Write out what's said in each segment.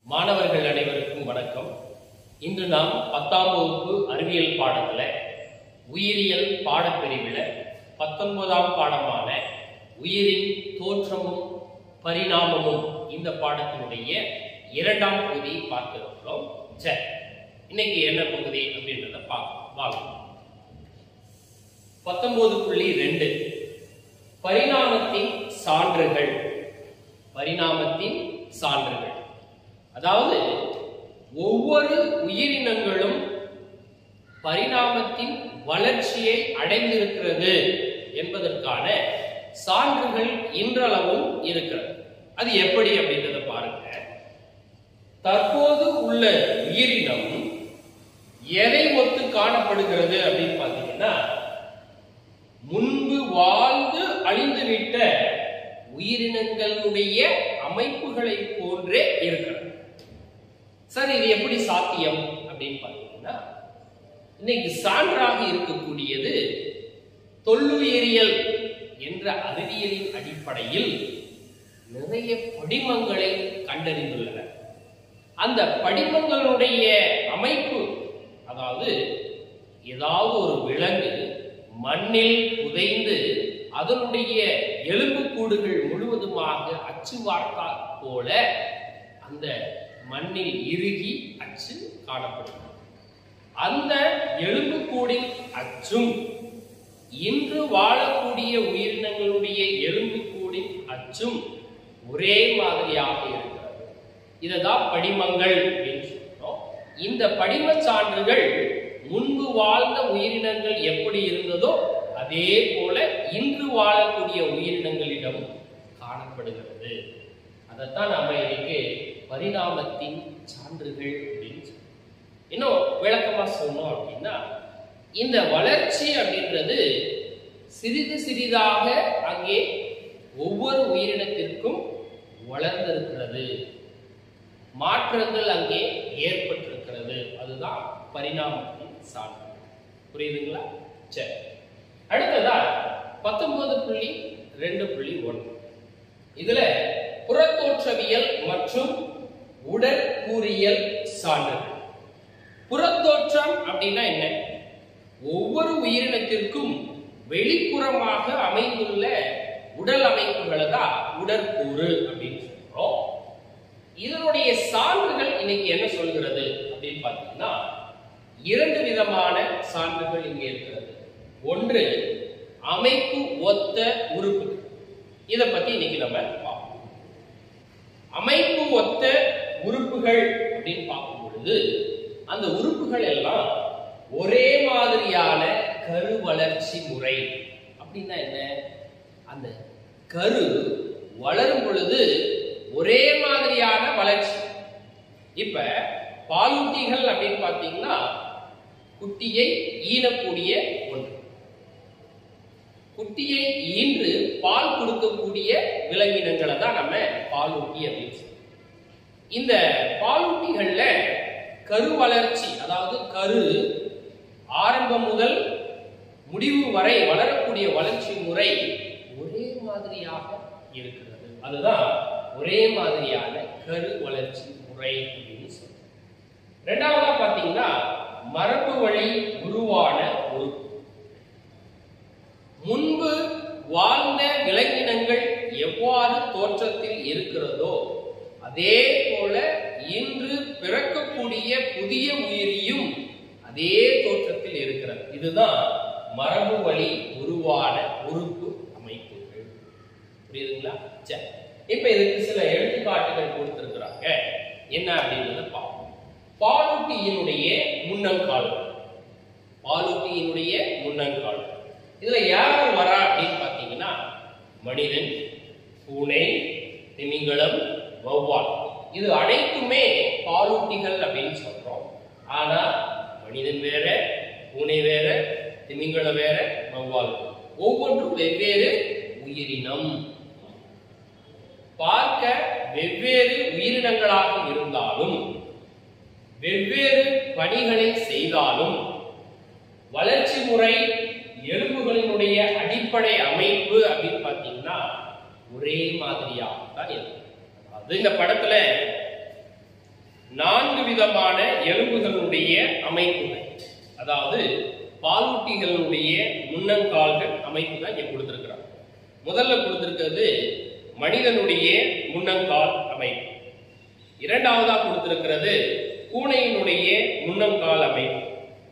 மாணவர்கள் அனைவருக்கும் வணக்கம் இன்று நாம் பத்தாம் வகுப்பு அறிவியல் பாடத்துல உயிரியல் பாடப்பிரிவில் பத்தொன்பதாம் பாடமான உயிரின் தோற்றமும் பரிணாமமும் இந்த பாடத்தினுடைய இரண்டாம் பகுதியை பார்க்க இருக்கிறோம் சரி இன்னைக்கு என்ன பகுதி அப்படின்றத பார்க்கலாம் வாங்க பத்தொன்பது புள்ளி ரெண்டு பரிணாமத்தின் சான்றுகள் பரிணாமத்தின் சான்றுகள் அதாவது ஒவ்வொரு உயிரினங்களும் பரிணாமத்தின் வளர்ச்சியை அடைந்திருக்கிறது என்பதற்கான சான்றுகள் இன்றளவும் இருக்கிறது அது எப்படி அப்படின்றத பாருங்க தற்போது உள்ள உயிரினம் எதை ஒத்து காணப்படுகிறது அப்படின்னு பாத்தீங்கன்னா முன்பு வாழ்ந்து அழிந்துவிட்ட உயிரினங்களுடைய அமைப்புகளை போன்றே இருக்கிறது சார் இது எப்படி சாத்தியம் அப்படின்னு பாத்தீங்கன்னா இன்னைக்கு சான்றாக இருக்கக்கூடியது தொல்லுயிரியல் என்ற அறிவியலின் அடிப்படையில் நிறைய படிமங்களை கண்டறிந்துள்ளனர் அந்த படிமங்களுடைய அமைப்பு அதாவது ஏதாவது ஒரு விலங்கு மண்ணில் புதைந்து அதனுடைய எலும்புக்கூடுகள் முழுவதுமாக அச்சு வார்த்தா போல அந்த மண்ணில் இறுகி அச்சு காணப்படும் அந்த எலும்புக்கூடின் அச்சும் இன்று வாழக்கூடிய உயிரினங்களுடைய எலும்புக்கூடின் அச்சும் ஒரே மாதிரியாக இருக்கிறது இததான் படிமங்கள் அப்படின்னு சொல்றோம் இந்த படிம சான்றுகள் முன்பு வாழ்ந்த உயிரினங்கள் எப்படி இருந்ததோ அதே போல இன்று வாழக்கூடிய உயிரினங்களிடம் காணப்படுகிறது அதைத்தான் நம்ம இன்னைக்கு பரிணாமத்தின் சான்றுகள் அப்படின்னு சொல்றோம் இன்னும் விளக்கமா சொன்னோம் அப்படின்னா இந்த வளர்ச்சி அப்படின்றது சிறிது சிறிதாக அங்கே ஒவ்வொரு உயிரினத்திற்கும் வளர்ந்திருக்கிறது மாற்றங்கள் அங்கே ஏற்பட்டிருக்கிறது அதுதான் பரிணாமத்தின் சான்று புரியுதுங்களா சரி அடுத்ததா பத்தொன்பது புள்ளி ரெண்டு புள்ளி ஒன்று இதுல புறத்தோற்றவியல் மற்றும் உடற்கூறியல் சான்றுகள் புறத்தோற்றம் அப்படின்னா என்ன ஒவ்வொரு உயிரினத்திற்கும் வெளிப்புறமாக அமைந்துள்ள உடல் அமைப்புகளை தான் உடற்கூறு அப்படின்னு சொல்றோம் இதனுடைய சான்றுகள் இன்னைக்கு என்ன சொல்கிறது அப்படின்னு பார்த்தீங்கன்னா இரண்டு விதமான சான்றுகள் இங்கே இருக்கிறது ஒன்று அமைப்பு ஒத்த உறுப்புகள் இதை பத்தி இன்னைக்கு நம்ம பார்ப்போம் அமைப்பு ஒத்த உறுப்புகள் அப்படின்னு பார்க்கும் பொழுது அந்த உறுப்புகள் எல்லாம் ஒரே மாதிரியான கரு வளர்ச்சி முறை அப்படின்னா என்ன அந்த கரு வளரும் பொழுது ஒரே மாதிரியான வளர்ச்சி இப்ப பாலூட்டிகள் அப்படின்னு பாத்தீங்கன்னா குட்டியை ஈனக்கூடிய ஒன்று குட்டியை ஈன்று பால் கொடுக்கக்கூடிய விலங்கினங்களை தான் நம்ம பாலூட்டி அப்படின்னு சொல்றோம் இந்த பாலூட்டிகள்ல கரு வளர்ச்சி அதாவது கரு ஆரம்பம் முதல் முடிவு வரை வளரக்கூடிய வளர்ச்சி முறை ஒரே மாதிரியாக இருக்கிறது அதுதான் ஒரே மாதிரியான கரு வளர்ச்சி முறை அப்படின்னு சொல்றோம் ரெண்டாவதா பாத்தீங்கன்னா மரபு வழி உருவான உறுப்பு முன்பு வாழ்ந்த விலங்கினங்கள் எவ்வாறு தோற்றத்தில் இருக்கிறதோ அதே போல இன்று பிறக்கக்கூடிய புதிய உயிரியும் அதே தோற்றத்தில் இருக்கிறது இதுதான் மரபு வழி உருவான உறுப்பு அமைப்புகள் புரியுதுங்களா சரி இப்ப இதுக்கு சில எடுத்துக்காட்டுகள் கொடுத்திருக்கிறாங்க என்ன அப்படின்றத பார்ப்போம் பாலூட்டியினுடைய முன்னங்கால்கள் பாலூட்டியினுடைய முன்னங்கால்கள் இதுல யார் வரா அப்படின்னு பாத்தீங்கன்னா மனிதன் பூனை திமிங்கலம் வௌவால் இது அனைத்துமே பாலூட்டிகள் அப்படின்னு சொல்றோம் ஆனா மனிதன் வேற பூனை வேற திமிங்கலம் வேற வௌவால் ஒவ்வொன்றும் வெவ்வேறு உயிரினம் பார்க்க வெவ்வேறு உயிரினங்களாக இருந்தாலும் வெவ்வேறு பணிகளை செய்தாலும் வளர்ச்சி முறை எலும்புகளினுடைய அடிப்படை அமைப்பு அப்படின்னு பார்த்தீங்கன்னா ஒரே மாதிரியாக தான் இருக்கும் அது இந்த படத்துல நான்கு விதமான எலும்புகளுடைய அமைப்புகள் அதாவது பாலூட்டிகளுடைய முன்னங்கால்கள் அமைப்பு தான் இங்க கொடுத்திருக்கிறாங்க முதல்ல கொடுத்திருக்கிறது மனிதனுடைய முன்னங்கால் அமைப்பு இரண்டாவதா கொடுத்திருக்கிறது பூனையினுடைய முன்னங்கால் அமைப்பு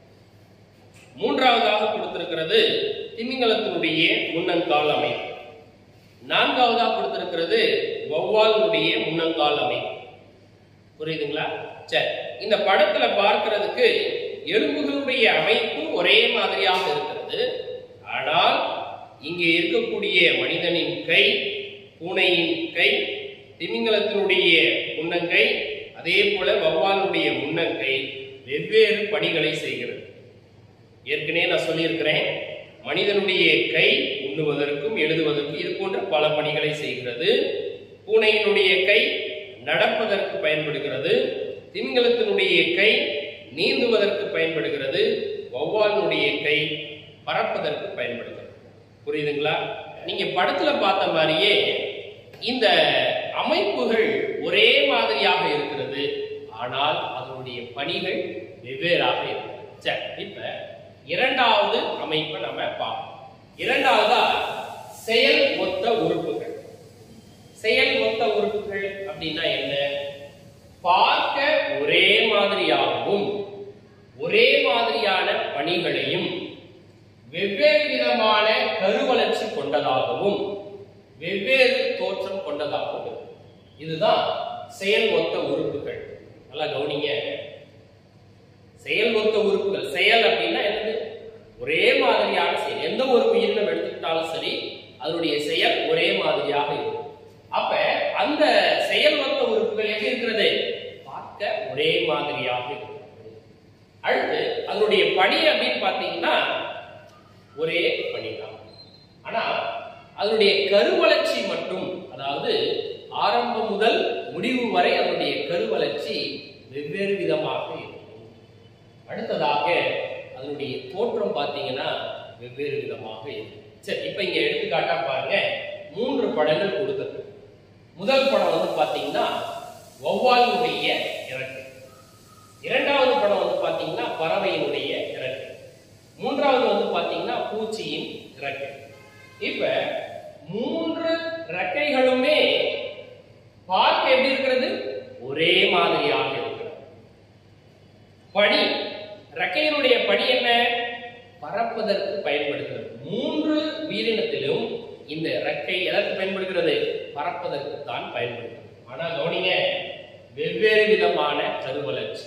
மூன்றாவதாக கொடுத்திருக்கிறது திமிங்கலத்தினுடைய முன்னங்கால் அமைப்பு நான்காவதாக கொடுத்திருக்கிறது வௌவாலினுடைய முன்னங்கால் அமைப்பு புரியுதுங்களா சரி இந்த படத்துல பார்க்கிறதுக்கு எலும்புகளுடைய அமைப்பு ஒரே மாதிரியாக இருக்கிறது ஆனால் இங்கே இருக்கக்கூடிய மனிதனின் கை பூனையின் கை திமிங்கலத்தினுடைய முன்னங்கை அதே போல வௌவாலுடைய முன்னங்கை வெவ்வேறு பணிகளை செய்கிறது ஏற்கனவே நான் சொல்லியிருக்கிறேன் மனிதனுடைய கை உண்ணுவதற்கும் எழுதுவதற்கும் இது போன்ற பல பணிகளை செய்கிறது பூனையினுடைய கை நடப்பதற்கு பயன்படுகிறது திமிங்கலத்தினுடைய கை நீந்துவதற்கு பயன்படுகிறது வௌவாலினுடைய கை பறப்பதற்கு பயன்படுகிறது புரியுதுங்களா நீங்க படத்துல பார்த்த மாதிரியே இந்த அமைப்புகள் ஒரே மாதிரியாக இருக்கிறது ஆனால் அதனுடைய பணிகள் வெவ்வேறாக இருக்கிறது சரி இப்ப இரண்டாவது அமைப்பை நம்ம பார்ப்போம் இரண்டாவதா செயல் ஒத்த உறுப்புகள் செயல் ஒத்த உறுப்புகள் அப்படின்னா என்ன பார்க்க ஒரே மாதிரியாகவும் ஒரே மாதிரியான பணிகளையும் வெவ்வேறு விதமான கருவளர்ச்சி கொண்டதாகவும் வெவ்வேறு தோற்றம் கொண்டதாகவும் இருக்கும். இதுதான் செயல் ஒத்த உறுப்புகள் நல்லா கவனிங்க செயல் ஒத்த உறுப்புகள் செயல் அப்படின்னா என்னது ஒரே மாதிரியான செயல் எந்த ஒரு உயிரினம் எடுத்துக்கிட்டாலும் சரி அதனுடைய செயல் ஒரே மாதிரியாக இருக்கும் அப்ப அந்த செயல் ஒத்த உறுப்புகள் எங்க இருக்கிறது பார்க்க ஒரே மாதிரியாக இருக்கும் அடுத்து அதனுடைய பணி அப்படின்னு பார்த்தீங்கன்னா ஒரே பணிதான் ஆனா அதனுடைய கருவளர்ச்சி மட்டும் அதாவது ஆரம்பம் முதல் முடிவு வரை அதனுடைய கருவளர்ச்சி வெவ்வேறு விதமாக இருக்கும் அடுத்ததாக அதனுடைய தோற்றம் பார்த்தீங்கன்னா வெவ்வேறு விதமாக இருக்கும் சரி இப்ப இங்க எடுத்துக்காட்டா பாருங்க மூன்று படங்கள் கொடுத்தது முதல் படம் வந்து பாத்தீங்கன்னா வௌவாலினுடைய இறக்கை இரண்டாவது படம் வந்து பாத்தீங்கன்னா பறவையினுடைய இறக்கை மூன்றாவது வந்து பாத்தீங்கன்னா பூச்சியின் இறக்கை இப்ப மூன்று ரெக்கைகளுமே பார்க்க எப்படி இருக்கிறது ஒரே மாதிரியாக இருக்கிறது பணி ரெக்கையினுடைய பணி என்ன பறப்பதற்கு பயன்படுகிறது மூன்று உயிரினத்திலும் இந்த ரெக்கை எதற்கு பயன்படுகிறது பறப்பதற்கு தான் பயன்படுகிறது ஆனா கவனிங்க வெவ்வேறு விதமான கருவளர்ச்சி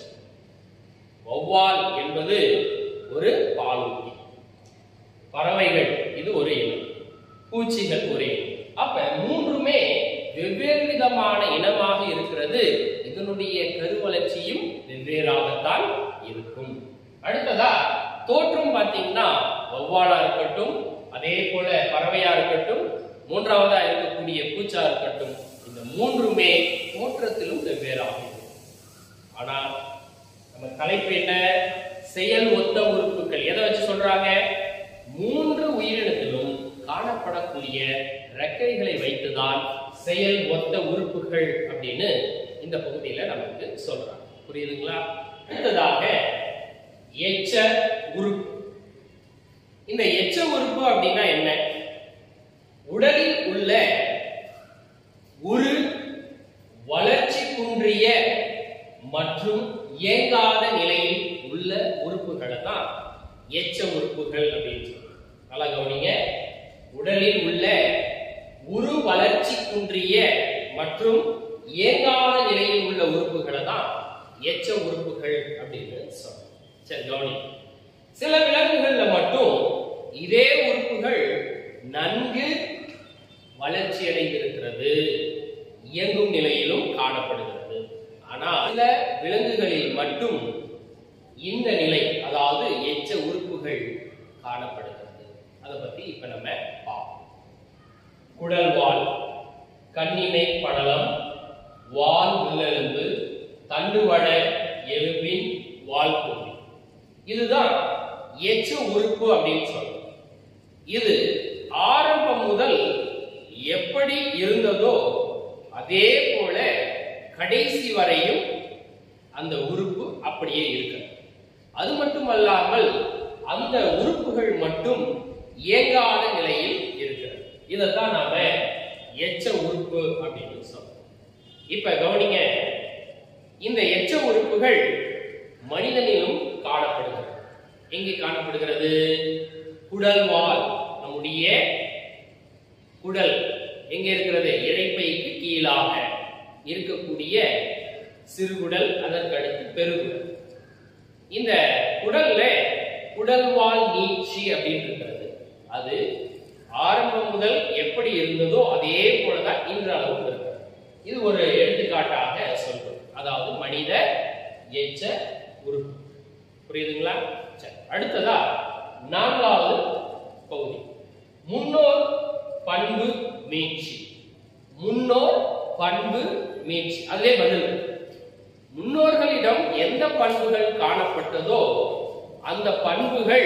வௌவால் என்பது ஒரு பாலூட்டி பறவைகள் இது ஒரு இனம் பூச்சிகள் ஒரு இனம் அப்ப மூன்றுமே வெவ்வேறு விதமான இனமாக இருக்கிறது இதனுடைய கருவளர்ச்சியும் வெவ்வேறாகத்தான் இருக்கும் அடுத்ததா தோற்றம் பார்த்தீங்கன்னா வௌவாலா இருக்கட்டும் அதே போல பறவையா இருக்கட்டும் மூன்றாவதா இருக்கக்கூடிய பூச்சா இருக்கட்டும் இந்த மூன்றுமே தோற்றத்திலும் வெவ்வேறாக இருக்கும் ஆனா நம்ம தலைப்பு என்ன செயல் ஒத்த உறுப்புகள் எதை வச்சு சொல்றாங்க மூன்று உயிரினத்திலும் காணப்படக்கூடிய ரெக்கைகளை வைத்துதான் செயல் ஒத்த உறுப்புகள் அப்படின்னு இந்த பகுதியில நமக்கு சொல்றாங்க புரியுதுங்களா அடுத்ததாக எச்ச உறுப்பு இந்த எச்ச உறுப்பு அப்படின்னா என்ன உடலில் உள்ள ஒரு வளர்ச்சி குன்றிய மற்றும் இயங்காத நிலையில் உள்ள உறுப்புகளை தான் எச்ச உறுப்புகள் அப்படின்னு சொல்றோம் நல்லா கவனிங்க உடலில் உள்ள உரு வளர்ச்சி குன்றிய மற்றும் இயங்காத நிலையில் உள்ள உறுப்புகளை தான் எச்ச உறுப்புகள் அப்படின்னு சொல்றோம் சரி கவனி சில விலங்குகள்ல மட்டும் இதே உறுப்புகள் நன்கு வளர்ச்சி அடைந்திருக்கிறது இயங்கும் நிலையிலும் காணப்படுகிறது ஆனால் சில விலங்குகளில் மட்டும் இந்த நிலை அதாவது எச்ச உறுப்புகள் காணப்படுகிறது அதை பத்தி இப்ப நம்ம பார்ப்போம் குடல் வால் கண்ணினை படலம் வால் உள்ளெலும்பு தண்டுவட எலும்பின் வால் பகுதி இதுதான் எச்ச உறுப்பு அப்படின்னு சொல்றோம் இது ஆரம்பம் முதல் எப்படி இருந்ததோ அதே போல கடைசி வரையும் அந்த உறுப்பு அப்படியே இருக்கு அது மட்டுமல்லாமல் அந்த உறுப்புகள் மட்டும் இயங்காத நிலையில் இருக்கிறது இதைத்தான் நாம எச்ச உறுப்பு அப்படின்னு சொல்றோம் இப்ப கவனிங்க இந்த எச்ச உறுப்புகள் மனிதனிலும் காணப்படுகிறது எங்கே காணப்படுகிறது குடல்வால் நம்முடைய குடல் எங்க இருக்கிறது இறைப்பைக்கு கீழாக இருக்கக்கூடிய சிறுகுடல் அதற்கு அடுத்து பெருகுடல் இந்த குடல்ல குடல்வால் நீட்சி அப்படின்னு இருக்கிறது அது ஆரம்பம் முதல் எப்படி இருந்ததோ அதே போலதான் இன்றளவும் இருக்கிறது இது ஒரு எடுத்துக்காட்டாக சொல்றோம் அதாவது மனித எச்ச உறுப்பு புரியுதுங்களா சரி அடுத்ததா நான்காவது பகுதி முன்னோர் பண்பு மீட்சி முன்னோர் பண்பு மீட்சி அதிலே பதில் முன்னோர்களிடம் எந்த பண்புகள் காணப்பட்டதோ அந்த பண்புகள்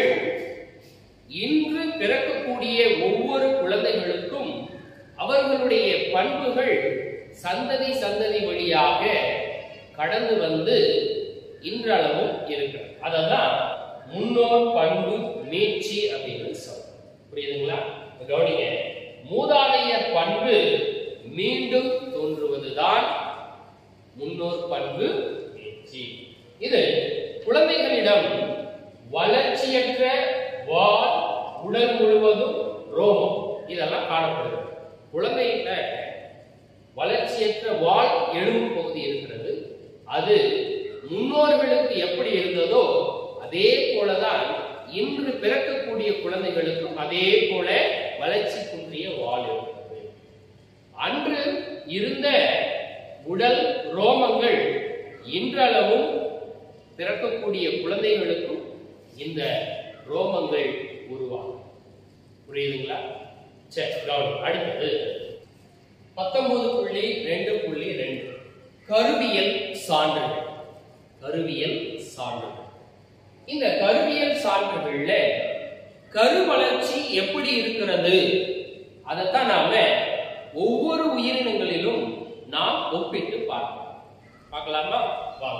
இன்று பிறக்கக்கூடிய ஒவ்வொரு குழந்தைகளுக்கும் அவர்களுடைய பண்புகள் சந்ததி சந்ததி வழியாக கடந்து வந்து இன்றளவும் இருக்கிறது அததான் முன்னோர் பண்பு மீட்சி அப்படின்னு சொல்றோம் புரியுதுங்களா இப்ப கவனிங்க மூதாதையர் பண்பு மீண்டும் தோன்றுவதுதான் முன்னோர் பண்பு மீட்சி இது குழந்தைகளிடம் வளர்ச்சியற்ற வால் உடல் முழுவதும் ரோமம் இதெல்லாம் காணப்படுகிறது குழந்தைகிட்ட வளர்ச்சியற்ற வால் எலும்பு பகுதி இருக்கிறது அது முன்னோர்களுக்கு எப்படி இருந்ததோ அதே போலதான் இன்று பிறக்கக்கூடிய குழந்தைகளுக்கும் அதே போல வளர்ச்சி குன்றிய வால் இருக்கிறது அன்று இருந்த உடல் ரோமங்கள் இன்றளவும் பிறக்கக்கூடிய குழந்தைகளுக்கும் இந்த ரோமங்கள் உருவாகும் புரியுதுங்களா சரி கவனி அடுத்தது பத்தொன்பது புள்ளி ரெண்டு புள்ளி ரெண்டு கருவியல் சான்றுகள் கருவியல் சான்றுகள் இந்த கருவியல் சான்றுகள்ல கரு வளர்ச்சி எப்படி இருக்கிறது அதைத்தான் நாம ஒவ்வொரு உயிரினங்களிலும் நாம் ஒப்பிட்டு பார்க்கலாம் பார்க்கலாமா வாங்க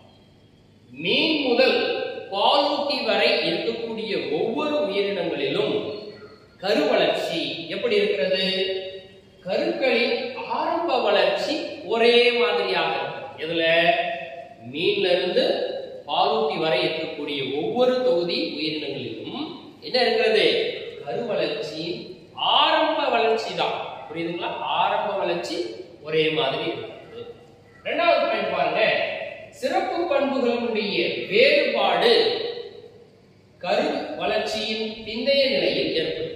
மீன் முதல் பாலூட்டி வரை இருக்கக்கூடிய ஒவ்வொரு உயிரினங்களிலும் கரு வளர்ச்சி எப்படி இருக்கிறது கருக்களின் ஆரம்ப வளர்ச்சி ஒரே மாதிரியாக இருக்கு எதுல மீன்ல இருந்து பாலூட்டி வரை இருக்கக்கூடிய ஒவ்வொரு தொகுதி உயிரினங்களிலும் என்ன இருக்கிறது கரு வளர்ச்சி ஆரம்ப வளர்ச்சி தான் புரியுதுங்களா ஆரம்ப வளர்ச்சி ஒரே மாதிரி இருக்கிறது இரண்டாவது பாயிண்ட் பாருங்க சிறப்பு பண்புகளுடைய வேறுபாடு கரு வளர்ச்சியின் பிந்தைய நிலையில் ஏற்படும்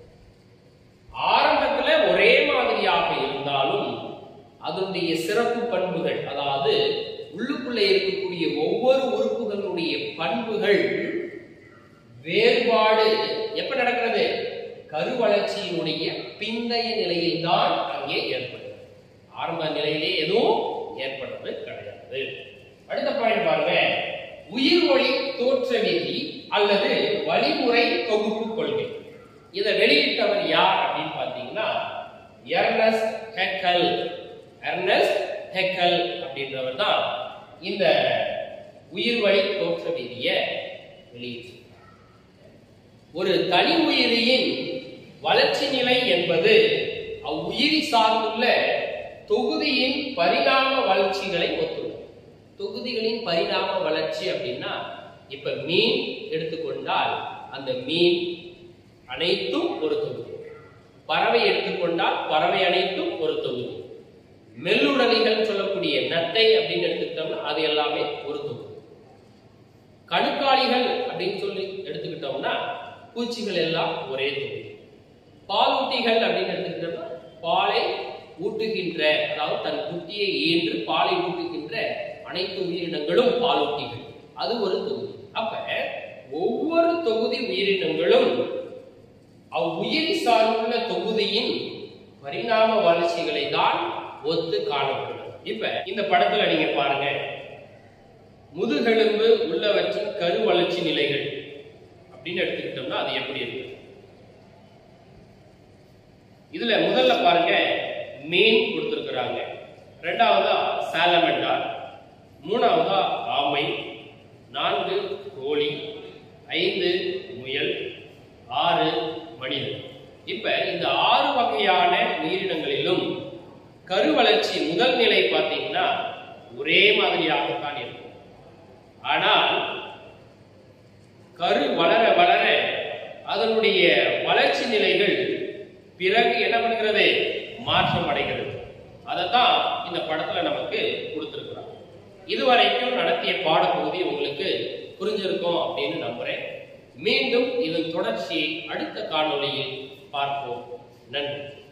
ஆரம்பத்துல ஒரே மாதிரியாக இருந்தாலும் அதனுடைய சிறப்பு பண்புகள் அதாவது உள்ளுக்குள்ள இருக்கக்கூடிய ஒவ்வொரு உறுப்புகளுடைய பண்புகள் வேறுபாடு எப்ப நடக்கிறது கரு வளர்ச்சியினுடைய பிந்தைய நிலையில் தான் அங்கே ஏற்படுது ஆரம்ப நிலையிலே எதுவும் ஏற்படுறது கிடையாது அடுத்த பாயிண்ட் பாருங்க உயிர் ஒளி தோற்ற விதி அல்லது வழிமுறை தொகுப்பு கொள்கை இதை வெளியிட்டவர் யார் அப்படின்னு பாத்தீங்கன்னா எர்னஸ்ட் ஹெக்கல் எர்னஸ்ட் ஹெக்கல் அப்படின்றவர் தான் இந்த உயிர் வழி தோற்ற விதியை வெளியிட்டிருக்கிறார் ஒரு தனி உயிரியின் வளர்ச்சி நிலை என்பது அவ்வுயிரி சார்ந்துள்ள தொகுதியின் பரிணாம வளர்ச்சிகளை ஒத்துள்ளது தொகுதிகளின் பரிணாம வளர்ச்சி அப்படின்னா இப்ப மீன் எடுத்துக்கொண்டால் அந்த மீன் அனைத்தும் ஒரு தொகுதி பறவை எடுத்துக்கொண்டால் பறவை அனைத்தும் ஒரு தொகுதி மெல்லுடலிகள் சொல்லக்கூடிய நத்தை அப்படின்னு எடுத்துக்கிட்டோம்னா அது எல்லாமே ஒரு தொகுதி கணுக்காலிகள் அப்படின்னு சொல்லி எடுத்துக்கிட்டோம்னா பூச்சிகள் எல்லாம் ஒரே தொகுதி பாலூட்டிகள் அப்படின்னு எடுத்துக்கிட்டோம்னா பாலை ஊட்டுகின்ற அதாவது தன் குட்டியை ஈன்று பாலை ஊட்டுகின்ற அனைத்து உயிரினங்களும் பாலூட்டிகள் அது ஒரு தொகுதி அப்ப ஒவ்வொரு தொகுதி உயிரினங்களும் அவ்வுயிரி சார்ந்துள்ள தொகுதியின் பரிணாம வளர்ச்சிகளை தான் ஒத்து காணப்படும் இப்ப இந்த படத்துல நீங்க பாருங்க முதுகெலும்பு உள்ளவற்றின் கரு வளர்ச்சி நிலைகள் அப்படின்னு எடுத்துக்கிட்டோம்னா அது எப்படி இருக்கு இதுல முதல்ல பாருங்க மீன் கொடுத்திருக்கிறாங்க ரெண்டாவது சாலமெண்டார் மூணாவதா ஆமை நான்கு கோழி ஐந்து முயல் ஆறு மனிதன் இப்ப இந்த ஆறு வகையான உயிரினங்களிலும் கருவளர்ச்சி முதல் நிலை பார்த்தீங்கன்னா ஒரே மாதிரியாகத்தான் இருக்கும் ஆனால் கரு வளர வளர அதனுடைய வளர்ச்சி நிலைகள் பிறகு என்ன பண்ணுகிறது மாற்றம் அடைகிறது அதைத்தான் இந்த படத்துல நமக்கு கொடுத்திருக்கிறாங்க இதுவரைக்கும் நடத்திய பாடப்பகுதி உங்களுக்கு புரிஞ்சிருக்கும் அப்படின்னு நம்புறேன் மீண்டும் இதன் தொடர்ச்சியை அடுத்த காணொளியில் பார்ப்போம் நன்றி